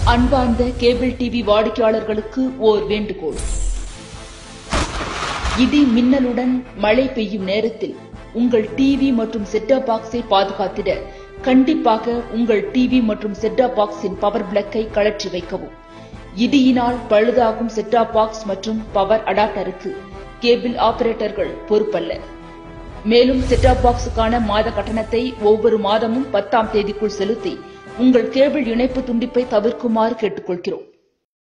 அன்பார்ந்த cable TV வாடிக்கையாளர்களுக்கு ஓர் வேண்டுகோள் இடி மின்னலுடன் மழை பெய்யும் நேரத்தில் உங்கள் டிவி மற்றும் செட்டாப் பாக்ஸை பாதுகாத்திட கண்டிப்பாக உங்கள் டிவி மற்றும் செட்டாப் பாக்ஸின் பவர் பிளக்கை கழற்றி வைக்கவும் இடியினால் பழுதாகும் செட்டாப் பாக்ஸ் மற்றும் பவர் அடாப்டருக்கு கேபிள் ஆபரேட்டர்கள் பொறுப்பல்ல மேலும் செட்டாப் பாக்ஸுக்கான மாத கட்டணத்தை ஒவ்வொரு மாதமும் பத்தாம் தேதிக்குள் செலுத்தி உங்கள் கேபிள் இணைப்பு துண்டிப்பை தவிர்க்குமாறு கேட்டுக்கொள்கிறோம்